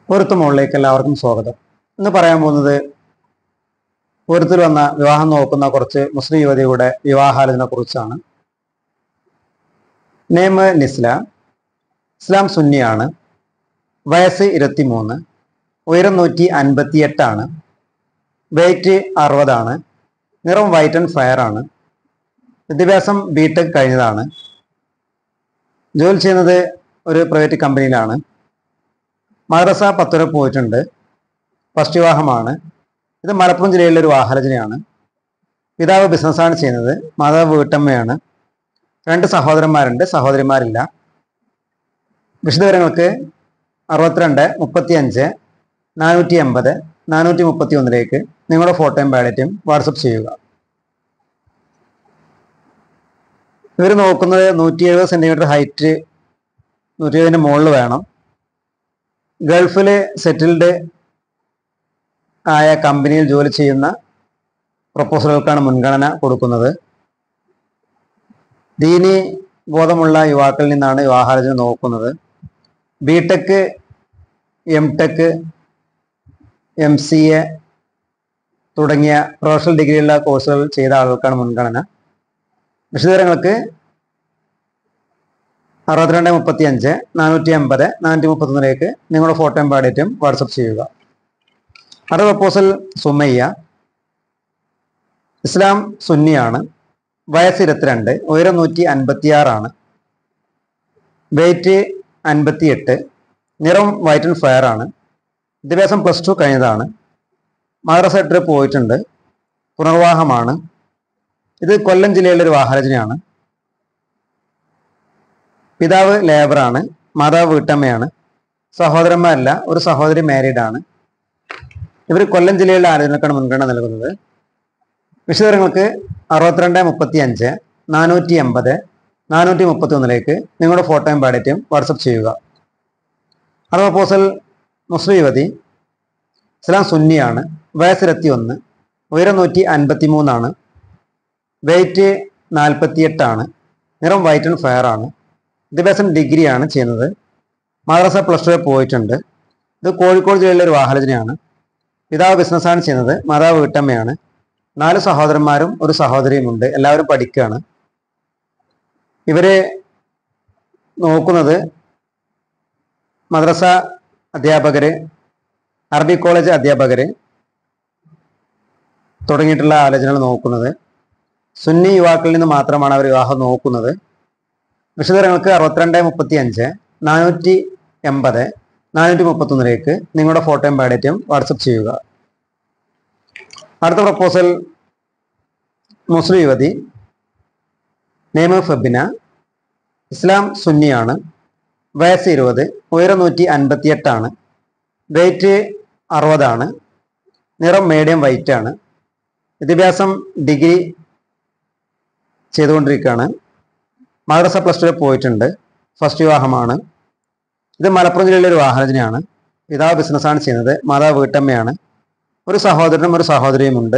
പൊരുത്ത മുകളിലേക്ക് എല്ലാവർക്കും സ്വാഗതം ഇന്ന് പറയാൻ പോകുന്നത് പൊരുത്തിൽ വന്ന വിവാഹം നോക്കുന്ന കുറച്ച് മുസ്ലിം യുവതിയുടെ വിവാഹാലോചന കുറിച്ചാണ് നെയ്മ് നിസ്ല ഇസ്ലാം സുന്നിയാണ് വയസ്സ് ഇരുപത്തിമൂന്ന് ഉയരം നൂറ്റി അൻപത്തി എട്ടാണ് വെയിറ്റ് അറുപതാണ് നിറം വൈറ്റ് ആൻഡ് ഫയർ ആണ് വിദ്യാഭ്യാസം ബി ടെക് കഴിഞ്ഞതാണ് ജോലി ചെയ്യുന്നത് ഒരു പ്രൈവറ്റ് കമ്പനിയിലാണ് മദ്രസ പത്ത് വരെ പോയിട്ടുണ്ട് ഫസ്റ്റ് വിവാഹമാണ് ഇത് മലപ്പുറം ജില്ലയിലെ ഒരു വാഹനജനയാണ് പിതാവ് ബിസിനസ്സാണ് ചെയ്യുന്നത് മാതാവ് വീട്ടമ്മയാണ് രണ്ട് സഹോദരന്മാരുണ്ട് സഹോദരിമാരില്ല വിശദവിവരങ്ങൾക്ക് അറുപത്തിരണ്ട് മുപ്പത്തി അഞ്ച് നാനൂറ്റി എൺപത് നാനൂറ്റി മുപ്പത്തി ഒന്നിലേക്ക് നിങ്ങളുടെ ഫോട്ടോയും ബയോഡറ്റും വാട്സപ്പ് ചെയ്യുക ഇവർ നോക്കുന്നത് നൂറ്റി എഴുപത് സെൻറ്റിമീറ്റർ ഹൈറ്റ് നൂറ്റി എഴുപതിൻ്റെ മുകളിൽ വേണം ഗൾഫിൽ സെറ്റിൽഡ് ആയ കമ്പനിയിൽ ജോലി ചെയ്യുന്ന പ്രപ്പോസലുകൾക്കാണ് മുൻഗണന കൊടുക്കുന്നത് ദീനി ബോധമുള്ള യുവാക്കളിൽ നിന്നാണ് വിവാഹാലോചന നോക്കുന്നത് B Tech M Tech M C A തുടങ്ങിയ പ്രൊഫഷണൽ ഡിഗ്രിയുള്ള കോഴ്സുകൾ ചെയ്ത ആളുകൾക്കാണ് മുൻഗണന വിശദവിവരങ്ങൾക്ക് അറുപത്തിരണ്ട് മുപ്പത്തി അഞ്ച് നാനൂറ്റി അമ്പത് നാനൂറ്റി മുപ്പത്തൊന്നിലേക്ക് നിങ്ങളുടെ ഫോട്ടോയും പാടിയിട്ടും വാട്സപ്പ് ചെയ്യുക അടുത്ത പ്രപ്പോസൽ സുമയ്യ ഇസ്ലാം സുന്നിയാണ് വയസ്സ് ഇരുപത്തിരണ്ട് ഉയരം നൂറ്റി അൻപത്തി ആറാണ് വെയിറ്റ് അൻപത്തി എട്ട് നിറം വൈറ്റ് ആൻഡ് ഫയർ ആണ് വിദ്യാഭ്യാസം പ്ലസ് ടു കഴിഞ്ഞതാണ് മദ്രസ ട്രിപ്പ് പോയിട്ടുണ്ട് പുനർവാഹമാണ് ഇത് കൊല്ലം ജില്ലയിലെ ഒരു വാഹനജനയാണ് പിതാവ് ലേബറാണ് മാതാവ് വീട്ടമ്മയാണ് സഹോദരന്മാരല്ല ഒരു സഹോദരി മാരീഡ് ആണ് ഇവർ കൊല്ലം ജില്ലയിലെ ആലോചനക്കാണ് മുൻഗണന നൽകുന്നത് വിശദവിവരങ്ങൾക്ക് അറുപത്തിരണ്ട് മുപ്പത്തി അഞ്ച് നാനൂറ്റി എൺപത് നാനൂറ്റി മുപ്പത്തി ഒന്നിലേക്ക് നിങ്ങളുടെ ഫോട്ടോയും പാടറ്റും വാട്സപ്പ് ചെയ്യുക അടുത്ത പ്രപ്പോസൽ മുസ്ലിം യുവതി ഇസ്ലാം സുന്നിയാണ് വയസ്സിരത്തി ഒന്ന് ഉയരം നൂറ്റി അൻപത്തി മൂന്നാണ് വെയിറ്റ് നാൽപ്പത്തി എട്ടാണ് നിറം വൈറ്റ് ആൻഡ് ഫയർ ആണ് വിദ്യാഭ്യാസം ഡിഗ്രിയാണ് ചെയ്യുന്നത് മദ്രസ പ്ലസ് ടു പോയിട്ടുണ്ട് ഇത് കോഴിക്കോട് ജില്ലയിലെ ഒരു വാഹനജനയാണ് പിതാവ് ബിസിനസ്സാണ് ചെയ്യുന്നത് മാതാവ് വീട്ടമ്മയാണ് നാല് സഹോദരന്മാരും ഒരു സഹോദരിയുമുണ്ട് എല്ലാവരും പഠിക്കുകയാണ് ഇവരെ നോക്കുന്നത് മദ്രസ അധ്യാപകര് അറബി കോളേജ് അധ്യാപകര് തുടങ്ങിയിട്ടുള്ള ആലോചനകൾ നോക്കുന്നത് സുന്നി യുവാക്കളിൽ നിന്ന് മാത്രമാണ് അവർ വിവാഹം നോക്കുന്നത് വിശദങ്ങൾക്ക് അറുപത്തിരണ്ട് മുപ്പത്തി അഞ്ച് നാനൂറ്റി എൺപത് നാനൂറ്റി മുപ്പത്തൊന്നിലേക്ക് നിങ്ങളുടെ ഫോട്ടോയും ബയോഡേറ്റും വാട്സപ്പ് ചെയ്യുക അടുത്ത പ്രപ്പോസൽ മുസ്ലിം യുവതി നെയ്മ ഫെബിന ഇസ്ലാം സുന്നിയാണ് വയസ്സ് ഇരുപത് ഉയരം നൂറ്റി അൻപത്തി എട്ടാണ് വെയിറ്റ് അറുപതാണ് നിറം മീഡിയം വൈറ്റ് ആണ് വിദ്യാഭ്യാസം ഡിഗ്രി ചെയ്തുകൊണ്ടിരിക്കുകയാണ് മദ്രസ പ്ലസ് ടു പോയിട്ടുണ്ട് ഫസ്റ്റ് വിവാഹമാണ് ഇത് മലപ്പുറം ജില്ലയിലെ ഒരു വാഹനജനയാണ് പിതാവ് ബിസിനസ്സാണ് ചെയ്യുന്നത് മാതാവ് വീട്ടമ്മയാണ് ഒരു സഹോദരനും ഒരു സഹോദരിയുമുണ്ട്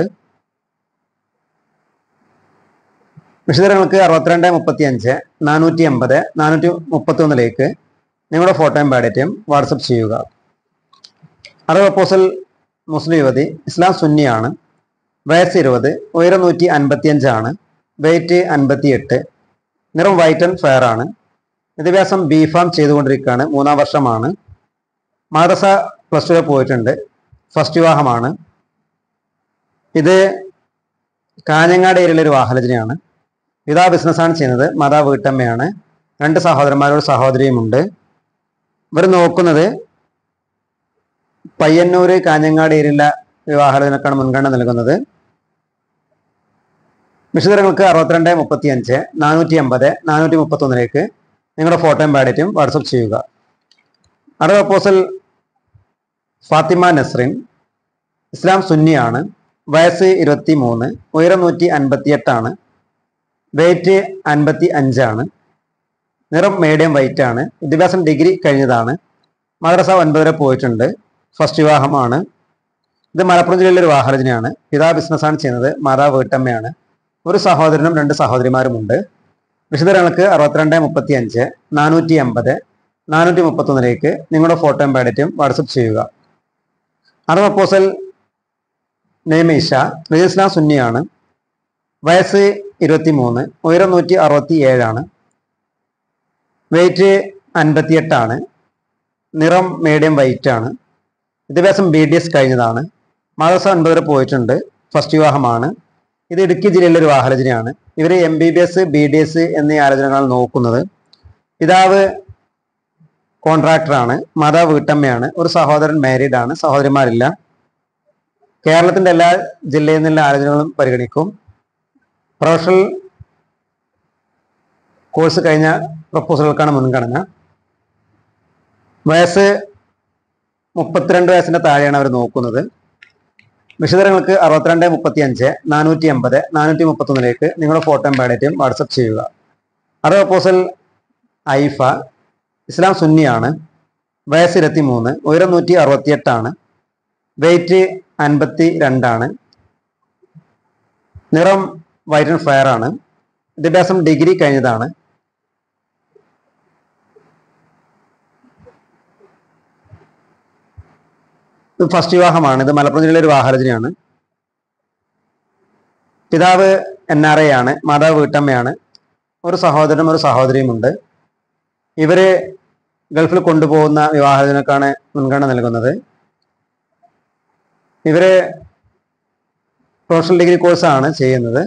വിശദങ്ങൾക്ക് അറുപത്തിരണ്ട് മുപ്പത്തി അഞ്ച് നാനൂറ്റി എൺപത് നാനൂറ്റി മുപ്പത്തി ഒന്നിലേക്ക് നിങ്ങളുടെ ഫോട്ടോയും ബയോഡേറ്റയും വാട്സപ്പ് ചെയ്യുക അടുത്ത പ്രപ്പോസൽ മുസ്ലിം യുവതി ഇസ്ലാം സുന്നിയാണ് വയസ്സ് ഇരുപത് ഉയരം നൂറ്റി അൻപത്തി അഞ്ചാണ് വെയിറ്റ് അൻപത്തി എട്ട് നിറം വൈറ്റ് ആൻഡ് ഫയർ ആണ് വിദ്യാഭ്യാസം ബി ഫാം ചെയ്തുകൊണ്ടിരിക്കുകയാണ് മൂന്നാം വർഷമാണ് മദ്രസ പ്ലസ് ടു പോയിട്ടുണ്ട് ഫസ്റ്റ് വിവാഹമാണ് ഇത് കാഞ്ഞങ്ങാട് ഏരിയയിലെ ഒരു വാഹനജനയാണ് പിതാ ബിസിനസ്സാണ് ചെയ്യുന്നത് മാതാവ് വീട്ടമ്മയാണ് രണ്ട് സഹോദരന്മാരോട് സഹോദരിയുമുണ്ട് ഇവർ നോക്കുന്നത് പയ്യന്നൂര് കാഞ്ഞങ്ങാട് ഏരിയയിലെ വിവാഹാലോചനക്കാണ് മുൻഗണന നൽകുന്നത് വിശദങ്ങൾക്ക് അറുപത്തിരണ്ട് മുപ്പത്തി അഞ്ച് നാനൂറ്റി എൺപത് നാനൂറ്റി മുപ്പത്തി ഒന്നിലേക്ക് നിങ്ങളുടെ ഫോട്ടോയും ബയോഡേറ്റും വാട്സപ്പ് ചെയ്യുക അടുത്ത പ്രപ്പോസൽ ഫാത്തിമ നസ്രിൻ ഇസ്ലാം സുന്നിയാണ് വയസ്സ് ഇരുപത്തി മൂന്ന് ഉയരം നൂറ്റി അൻപത്തി എട്ടാണ് വെയിറ്റ് അൻപത്തി അഞ്ചാണ് നിറം മീഡിയം വൈറ്റ് ആണ് വിദ്യാഭ്യാസം ഡിഗ്രി കഴിഞ്ഞതാണ് മദ്രസ ഒൻപത് വരെ പോയിട്ടുണ്ട് ഫസ്റ്റ് വിവാഹമാണ് ഇത് മലപ്പുറം ജില്ലയിലെ ഒരു വാഹനജനയാണ് പിതാ ബിസിനസ്സാണ് ചെയ്യുന്നത് മാതാവ് വീട്ടമ്മയാണ് ഒരു സഹോദരനും രണ്ട് സഹോദരിമാരുമുണ്ട് വിശദങ്ങൾക്ക് അറുപത്തിരണ്ട് മുപ്പത്തി അഞ്ച് നാനൂറ്റി എൺപത് നാനൂറ്റി മുപ്പത്തൊന്നിലേക്ക് നിങ്ങളുടെ ഫോട്ടോയും ബയോഡേറ്റും വാട്സപ്പ് ചെയ്യുക അത് പ്രപ്പോസൽ നെയ്മ ഇഷ റിജിസ്ലാം സുന്നിയാണ് വയസ്സ് ഇരുപത്തി മൂന്ന് ഉയരം നൂറ്റി അറുപത്തി ഏഴാണ് വെയിറ്റ് അൻപത്തിയെട്ടാണ് നിറം മീഡിയം വൈറ്റ് ആണ് വിദ്യാഭ്യാസം ബി ഡി എസ് കഴിഞ്ഞതാണ് മദ്രസ ഒൻപത് വരെ പോയിട്ടുണ്ട് ഫസ്റ്റ് വിവാഹമാണ് ഇത് ഇടുക്കി ജില്ലയിലെ ഒരു വിവാഹാലോചനയാണ് ഇവർ M B B S B D S എന്നീ ആലോചനകളാണ് നോക്കുന്നത് പിതാവ് കോൺട്രാക്ടറാണ് മാതാവ് വീട്ടമ്മയാണ് ഒരു സഹോദരൻ മാരീഡ് ആണ് സഹോദരിമാരില്ല കേരളത്തിന്റെ എല്ലാ ജില്ലയിൽ നിന്നുള്ള ആലോചനകളും പരിഗണിക്കും പ്രൊഫഷണൽ കോഴ്സ് കഴിഞ്ഞ പ്രപ്പോസലുകൾക്കാണ് മുൻഗണന വയസ്സ് മുപ്പത്തിരണ്ട് വയസ്സിന്റെ താഴെയാണ് അവർ നോക്കുന്നത് വിശദങ്ങൾക്ക് അറുപത്തിരണ്ട് മുപ്പത്തി അഞ്ച് നാനൂറ്റി എൺപത് നാനൂറ്റി മുപ്പത്തൊന്നിലേക്ക് നിങ്ങളുടെ ഫോട്ടോയും ബയോഡേറ്റയും വാട്സപ്പ് ചെയ്യുക അത് പ്രപ്പോസൽ ഐഫ ഇസ്ലാം സുന്നിയാണ് വയസ്സ് ഇരുപത്തി മൂന്ന് ഉയരം നൂറ്റി അറുപത്തിയെട്ടാണ് വെയിറ്റ് അൻപത്തി രണ്ടാണ് നിറം വൈറ്റ് ആൻഡ് ഫയർ ആണ് വിദ്യാഭ്യാസം ഡിഗ്രി കഴിഞ്ഞതാണ് ഇത് ഫസ്റ്റ് വിവാഹമാണ് ഇത് മലപ്പുറം ജില്ലയിലെ ഒരു വിവാഹാലോചനയാണ് പിതാവ് എൻ ആർ ഐ ആണ് മാതാവ് വീട്ടമ്മയാണ് ഒരു സഹോദരനും ഒരു സഹോദരിയുമുണ്ട് ഇവര് ഗൾഫിൽ കൊണ്ടുപോകുന്ന വിവാഹാലോചനക്കാണ് മുൻഗണന നൽകുന്നത് ഇവര് പ്രൊഫഷണൽ ഡിഗ്രി കോഴ്സാണ് ചെയ്യുന്നത്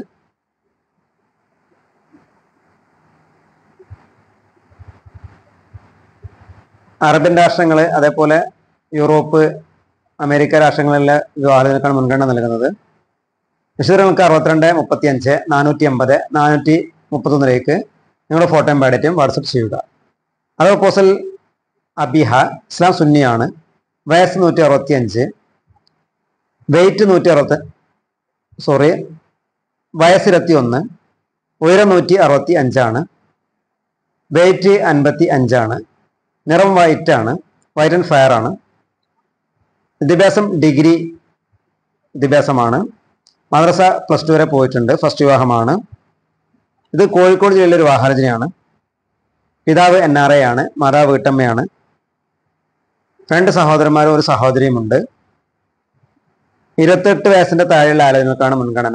അറബിൻ രാഷ്ട്രങ്ങൾ അതേപോലെ യൂറോപ്പ് അമേരിക്ക രാഷ്ട്രങ്ങളിലെ വിവാഹത്തിനേക്കാൾ മുൻഗണന നൽകുന്നത് വിശദങ്ങൾക്ക് അറുപത്തിരണ്ട് മുപ്പത്തി അഞ്ച് നാനൂറ്റി എൺപത് നാനൂറ്റി മുപ്പത്തൊന്നിലേക്ക് നിങ്ങളുടെ ഫോട്ടോയും ബയോഡേറ്റയും വാട്സപ്പ് ചെയ്യുക അത് പ്രപ്പോസൽ അബിഹ ഇസ്ലാം സുന്നിയാണ് വയസ്സ് നൂറ്റി അറുപത്തി അഞ്ച് വെയിറ്റ് നൂറ്റി അറുപത്തി സോറി വയസ്സ് ഇരുപത്തി ഒന്ന് ഉയരം നൂറ്റി അറുപത്തി അഞ്ചാണ് വെയിറ്റ് അൻപത്തി അഞ്ചാണ് നിറം വൈറ്റ് ആണ് വൈറ്റ് ആൻഡ് ഫയർ ആണ് വിദ്യാഭ്യാസം ഡിഗ്രി വിദ്യാഭ്യാസമാണ് മദ്രസ പ്ലസ് ടു വരെ പോയിട്ടുണ്ട് ഫസ്റ്റ് വിവാഹമാണ് ഇത് കോഴിക്കോട് ജില്ലയിലെ ഒരു വിവാഹാലോചനയാണ് പിതാവ് എൻ ആർ ഐ ആണ് മാതാവ് വീട്ടമ്മയാണ് രണ്ട് സഹോദരന്മാരും ഒരു സഹോദരിയുമുണ്ട് ഇരുപത്തെട്ട് വയസ്സിന്റെ താഴെയുള്ള ആലോചനകൾക്കാണ് മുൻഗണന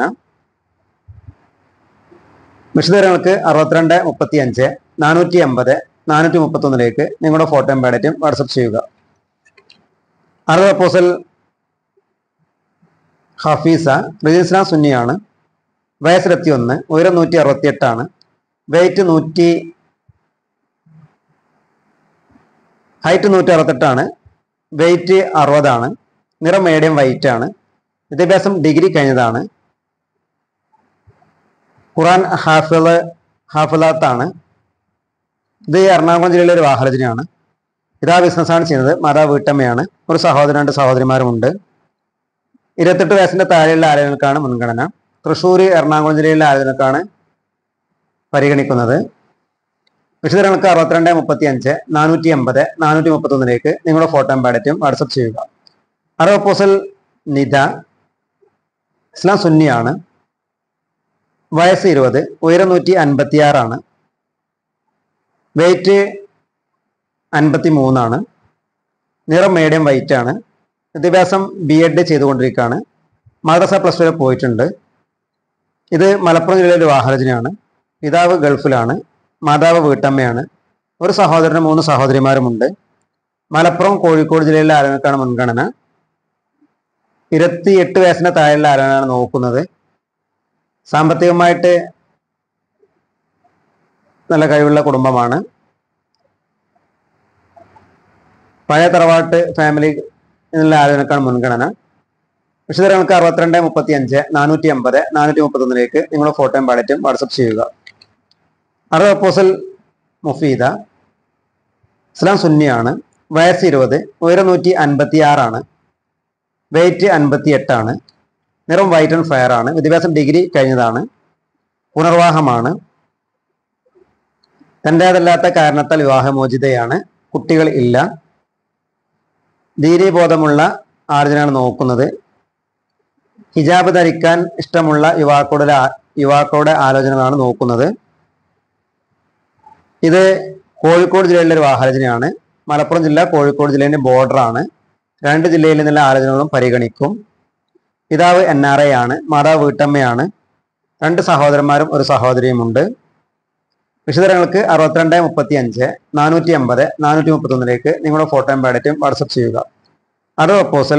വിശദവിവരങ്ങൾക്ക് അറുപത്തിരണ്ട് മുപ്പത്തി അഞ്ച് നാനൂറ്റി എൺപത് നാനൂറ്റി മുപ്പത്തൊന്നിലേക്ക് നിങ്ങളുടെ ഫോട്ടോയും ബയോഡേറ്റും വാട്സപ്പ് ചെയ്യുക അടുത്ത പ്രപ്പോസൽ ഹഫീസ റിജിസ്ലാം സുന്നിയാണ് വയസ്സ് ഇരുപത്തി ഒന്ന് ഉയരം നൂറ്റി അറുപത്തി എട്ടാണ് വെയിറ്റ് നൂറ്റി ഹൈറ്റ് നൂറ്റി അറുപത്തെട്ടാണ് വെയിറ്റ് അറുപതാണ് നിറം മീഡിയം വൈറ്റ് ആണ് വിദ്യാഭ്യാസം ഡിഗ്രി കഴിഞ്ഞതാണ് ഖുറാൻ ഹാഫിള് ഹാഫിലാത്താണ് ഇത് എറണാകുളം ജില്ലയിലെ ഒരു വാഹനജനയാണ് ഇതാ ബിസിനസ്സാണ് ചെയ്യുന്നത് മാതാവ് വീട്ടമ്മയാണ് ഒരു സഹോദരൻ രണ്ട് സഹോദരിമാരുമുണ്ട് ഇരുപത്തെട്ട് വയസ്സിന്റെ താഴെയുള്ള ആലോചനകൾക്കാണ് മുൻഗണന തൃശ്ശൂർ എറണാകുളം ജില്ലയിലെ ആലോചനക്കാണ് പരിഗണിക്കുന്നത് വിശദങ്ങൾക്ക് അറുപത്തിരണ്ട് മുപ്പത്തി അഞ്ച് നാനൂറ്റി എൺപത് നാനൂറ്റി മുപ്പത്തൊന്നിലേക്ക് നിങ്ങളുടെ ഫോട്ടോയും ബയോഡേറ്റും വാട്സപ്പ് ചെയ്യുക അത് പ്രപ്പോസൽ നിത ഇസ്ലാം സുന്നിയാണ് വയസ്സ് ഇരുപത് ഉയരം നൂറ്റി അൻപത്തി ആറാണ് വെയിറ്റ് അൻപത്തി മൂന്നാണ് നിറം മീഡിയം വൈറ്റ് ആണ് വിദ്യാഭ്യാസം ബി എഡ് ചെയ്തുകൊണ്ടിരിക്കുകയാണ് മദ്രസ പ്ലസ് വരെ പോയിട്ടുണ്ട് ഇത് മലപ്പുറം ജില്ലയിലെ ഒരു വാഹനജനയാണ് പിതാവ് ഗൾഫിലാണ് മാതാവ് വീട്ടമ്മയാണ് ഒരു സഹോദരനും മൂന്ന് സഹോദരിമാരുമുണ്ട് മലപ്പുറം കോഴിക്കോട് ജില്ലയിലെ ആലോചനക്കാണ് മുൻഗണന ഇരുപത്തി എട്ട് വയസ്സിന്റെ താഴെയുള്ള ആലോചനയാണ് നോക്കുന്നത് സാമ്പത്തികമായിട്ട് നല്ല കഴിവുള്ള കുടുംബമാണ് പഴയ തറവാട്ട് ഫാമിലി എന്നുള്ള ആലോചനക്കാണ് മുൻഗണന വിശദങ്ങൾക്ക് അറുപത്തിരണ്ട് മുപ്പത്തി അഞ്ച് നാനൂറ്റി അമ്പത് നാനൂറ്റി മുപ്പത്തൊന്നിലേക്ക് നിങ്ങളുടെ ഫോട്ടോയും പാടറ്റും വാട്സപ്പ് ചെയ്യുക അറുപത് പ്രപ്പോസൽ മുഫീദ ഇസ്ലാം സുന്നിയാണ് വയസ്സ് ഇരുപത് ഉയരം നൂറ്റി അൻപത്തി ആറാണ് വെയിറ്റ് അൻപത്തി എട്ടാണ് നിറം വൈറ്റ് ആൻഡ് ഫയർ ആണ് വിദ്യാഭ്യാസം ഡിഗ്രി കഴിഞ്ഞതാണ് പുനർവാഹമാണ് തൻ്റേതല്ലാത്ത കാരണത്താൽ വിവാഹമോചിതയാണ് കുട്ടികൾ ഇല്ല ധീരീബോധമുള്ള ആർജനാണ് നോക്കുന്നത് ഹിജാബ് ധരിക്കാൻ ഇഷ്ടമുള്ള യുവാക്കളുടെ ആ- യുവാക്കളുടെ ആലോചനകളാണ് നോക്കുന്നത് ഇത് കോഴിക്കോട് ജില്ലയിലെ ഒരു വാഹനജനയാണ് മലപ്പുറം ജില്ല കോഴിക്കോട് ജില്ലേന്റെ ബോർഡറാണ് രണ്ട് ജില്ലയിൽ നിന്നുള്ള ആലോചനകളും പരിഗണിക്കും പിതാവ് എൻ ആർ ഐ ആണ് മാതാവ് വീട്ടമ്മയാണ് രണ്ട് സഹോദരന്മാരും ഒരു സഹോദരിയുമുണ്ട് വിശദങ്ങൾക്ക് അറുപത്തിരണ്ട് മുപ്പത്തി അഞ്ച് നാനൂറ്റി അമ്പത് നാനൂറ്റി മുപ്പത്തൊന്നിലേക്ക് നിങ്ങളുടെ ഫോട്ടോയും ബാഡറ്റും വാട്സപ്പ് ചെയ്യുക അത് പ്രപ്പോസൽ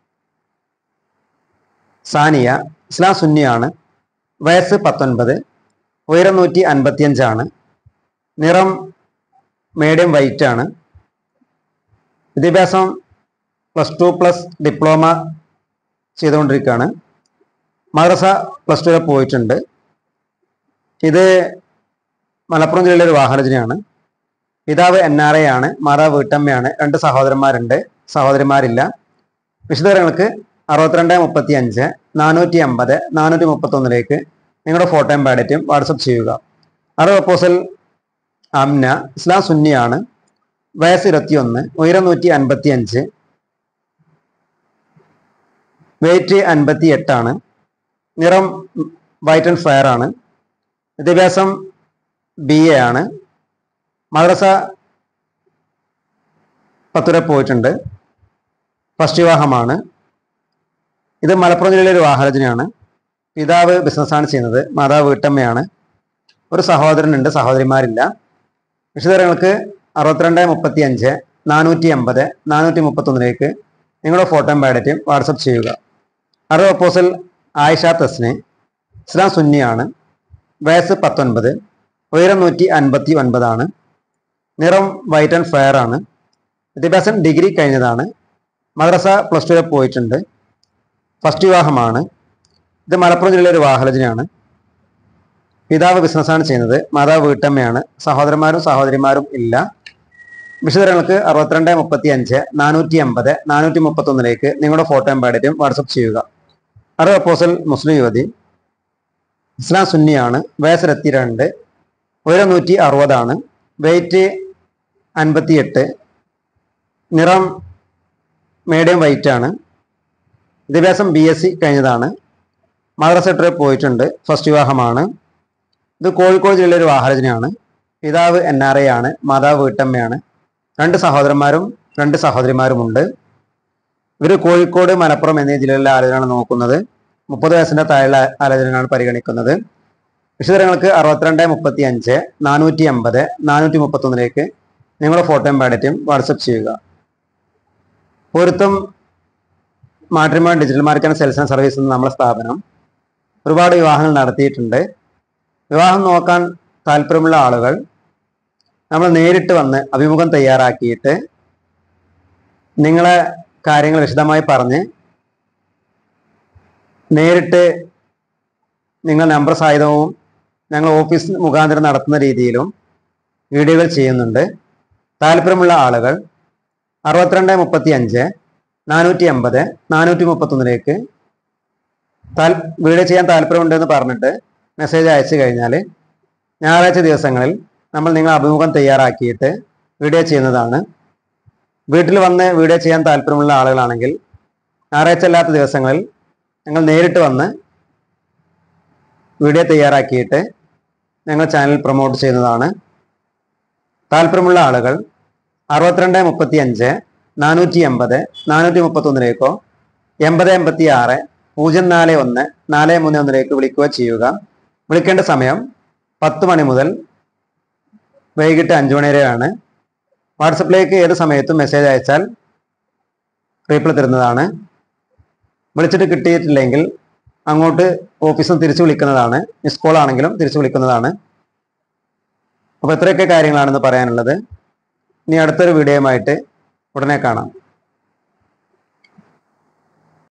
സാനിയ ഇസ്ലാം സുന്നിയാണ് വയസ്സ് പത്തൊൻപത് ഉയരം നൂറ്റി അൻപത്തിയഞ്ചാണ് നിറം മീഡിയം വൈറ്റ് ആണ് വിദ്യാഭ്യാസം പ്ലസ് ടു പ്ലസ് ഡിപ്ലോമ ചെയ്തുകൊണ്ടിരിക്കുകയാണ് മദ്രസ പ്ലസ് ടു വരെ പോയിട്ടുണ്ട് ഇത് മലപ്പുറം ജില്ലയിലെ ഒരു വാഹനജനയാണ് പിതാവ് എൻ ആർ ഐ ആണ് മാതാവ് വീട്ടമ്മയാണ് രണ്ട് സഹോദരന്മാരുണ്ട് സഹോദരിമാരില്ല വിശദവിവരങ്ങൾക്ക് അറുപത്തിരണ്ട് മുപ്പത്തി അഞ്ച് നാനൂറ്റി അമ്പത് നാനൂറ്റി മുപ്പത്തൊന്നിലേക്ക് നിങ്ങളുടെ ഫോട്ടോയും ബാഡറ്റും വാട്സപ്പ് ചെയ്യുക അത് പ്രപ്പോസൽ അംന ഇസ്ലാം സുന്നിയാണ് വയസ്സ് ഇരുപത്തിയൊന്ന് ഉയരം നൂറ്റി അൻപത്തി അഞ്ച് വെയിറ്റ് അൻപത്തി എട്ടാണ് നിറം വൈറ്റ് ആൻഡ് ഫയർ ആണ് വിദ്യാഭ്യാസം ബി എ ആണ് മദ്രസ പത്ത് വരെ പോയിട്ടുണ്ട് ഫസ്റ്റ് വിവാഹമാണ് ഇത് മലപ്പുറം ജില്ലയിലെ ഒരു വാഹനജനയാണ് പിതാവ് ബിസിനസ്സാണ് ചെയ്യുന്നത് മാതാവ് വീട്ടമ്മയാണ് ഒരു സഹോദരനുണ്ട് സഹോദരിമാരില്ല വിശദങ്ങൾക്ക് അറുപത്തിരണ്ട് മുപ്പത്തി അഞ്ച് നാനൂറ്റി അമ്പത് നാനൂറ്റി മുപ്പത്തൊന്നിലേക്ക് നിങ്ങളുടെ ഫോട്ടോയും ബാഡറ്റും വാട്സപ്പ് ചെയ്യുക അത് പ്രപ്പോസൽ ആയിഷ തസ്നെ ഇസ്ലാം സുന്നിയാണ് വയസ്സ് പത്തൊൻപത് ഉയരം നൂറ്റി അൻപത്തി ഒൻപതാണ് നിറം വൈറ്റ് ആൻഡ് ഫയർ ആണ് വിദ്യാഭ്യാസം ഡിഗ്രി കഴിഞ്ഞതാണ് മദ്രസ പ്ലസ് ടു വരെ പോയിട്ടുണ്ട് ഫസ്റ്റ് വിവാഹമാണ് ഇത് മലപ്പുറം ജില്ലയിലെ ഒരു വാഹനജനയാണ് പിതാവ് ബിസിനസ്സാണ് ചെയ്യുന്നത് മാതാവ് വീട്ടമ്മയാണ് സഹോദരന്മാരും സഹോദരിമാരും ഇല്ല വിശദങ്ങൾക്ക് അറുപത്തിരണ്ട് മുപ്പത്തി അഞ്ച് നാനൂറ്റി അമ്പത് നാനൂറ്റി മുപ്പത്തൊന്നിലേക്ക് നിങ്ങളുടെ ഫോട്ടോയും ബാഡറ്റും വാട്സപ്പ് ചെയ്യുക അത് പ്രപ്പോസൽ മുസ്ലിം യുവതി ഇസ്ലാം സുന്നിയാണ് വയസ്സിലെത്തി രണ്ട് ഉയരം നൂറ്റി അറുപതാണ് വെയിറ്റ് അൻപത്തിയെട്ട് നിറം മീഡിയം വൈറ്റ് ആണ് വിദ്യാഭ്യാസം ബി എസ് സി കഴിഞ്ഞതാണ് മദ്രസ വരെ പോയിട്ടുണ്ട് ഫസ്റ്റ് വിവാഹമാണ് ഇത് കോഴിക്കോട് ജില്ലയിലെ ഒരു വാഹനജനയാണ് പിതാവ് എൻ ആർ ഐ ആണ് മാതാവ് വീട്ടമ്മയാണ് രണ്ട് സഹോദരന്മാരും രണ്ട് സഹോദരിമാരുമുണ്ട് ഇവർ കോഴിക്കോട് മലപ്പുറം എന്നീ ജില്ലകളിലെ ആലോചനയാണ് നോക്കുന്നത് മുപ്പത് വയസ്സിന്റെ താഴെയുള്ള ആലോചനയാണ് പരിഗണിക്കുന്നത് വിശദങ്ങൾക്ക് അറുപത്തിരണ്ട് മുപ്പത്തി അഞ്ച് നാനൂറ്റി അമ്പത് നാനൂറ്റി മുപ്പത്തൊന്നിലേക്ക് നിങ്ങളുടെ ഫോട്ടോയും ബാഡറ്റും വാട്സപ്പ് ചെയ്യുക Porutham matrimony digital market sales and service എന്ന നമ്മുടെ സ്ഥാപനം ഒരുപാട് വിവാഹങ്ങൾ നടത്തിയിട്ടുണ്ട് വിവാഹം നോക്കാൻ താല്പര്യമുള്ള ആളുകൾ നമ്മൾ നേരിട്ട് വന്ന് അഭിമുഖം തയ്യാറാക്കിയിട്ട് നിങ്ങളെ കാര്യങ്ങൾ വിശദമായി പറഞ്ഞ് നേരിട്ട് നിങ്ങൾ നമ്പർ സഹിതവും ഞങ്ങൾ ഓഫീസ് മുഖാന്തരം നടത്തുന്ന രീതിയിലും വീഡിയോകൾ ചെയ്യുന്നുണ്ട് താല്പര്യമുള്ള ആളുകൾ അറുപത്തിരണ്ട് മുപ്പത്തി അഞ്ച് നാനൂറ്റി അമ്പത് നാനൂറ്റി മുപ്പത്തൊന്നിലേക്ക് താൽ വീഡിയോ ചെയ്യാൻ താല്പര്യമുണ്ടെന്ന് പറഞ്ഞിട്ട് മെസ്സേജ് അയച്ചു കഴിഞ്ഞാൽ ഞായറാഴ്ച ദിവസങ്ങളിൽ നമ്മൾ നിങ്ങൾ അഭിമുഖം തയ്യാറാക്കിയിട്ട് വീഡിയോ ചെയ്യുന്നതാണ് വീട്ടിൽ വന്ന് വീഡിയോ ചെയ്യാൻ താല്പര്യമുള്ള ആളുകളാണെങ്കിൽ ഞായറാഴ്ച അല്ലാത്ത ദിവസങ്ങളിൽ ഞങ്ങൾ നേരിട്ട് വന്ന് വീഡിയോ തയ്യാറാക്കിയിട്ട് ഞങ്ങൾ ചാനൽ പ്രൊമോട്ട് ചെയ്യുന്നതാണ് താല്പര്യമുള്ള ആളുകൾ അറുപത്തിരണ്ട് മുപ്പത്തി അഞ്ച് നാനൂറ്റി എൺപത് നാനൂറ്റി മുപ്പത്തൊന്നിലേക്കോ എൺപത് എൺപത്തി ആറ് പൂജ്യം നാല് ഒന്ന് നാല് മൂന്ന് ഒന്നിലേക്ക് വിളിക്കുക ചെയ്യുക വിളിക്കേണ്ട സമയം പത്ത് മണി മുതൽ വൈകിട്ട് അഞ്ചു മണി വരെയാണ് വാട്സപ്പിലേക്ക് ഏത് സമയത്തും മെസ്സേജ് അയച്ചാൽ റീപ്ലൈ തരുന്നതാണ് വിളിച്ചിട്ട് കിട്ടിയിട്ടില്ലെങ്കിൽ അങ്ങോട്ട് ഓഫീസിൽ നിന്ന് തിരിച്ചു വിളിക്കുന്നതാണ് മിസ് കോൾ ആണെങ്കിലും തിരിച്ചു വിളിക്കുന്നതാണ് അപ്പോൾ ഇത്രയൊക്കെ കാര്യങ്ങളാണെന്ന് പറയാനുള്ളത് ഇനി അടുത്തൊരു വീഡിയോയുമായിട്ട് ഉടനെ കാണാം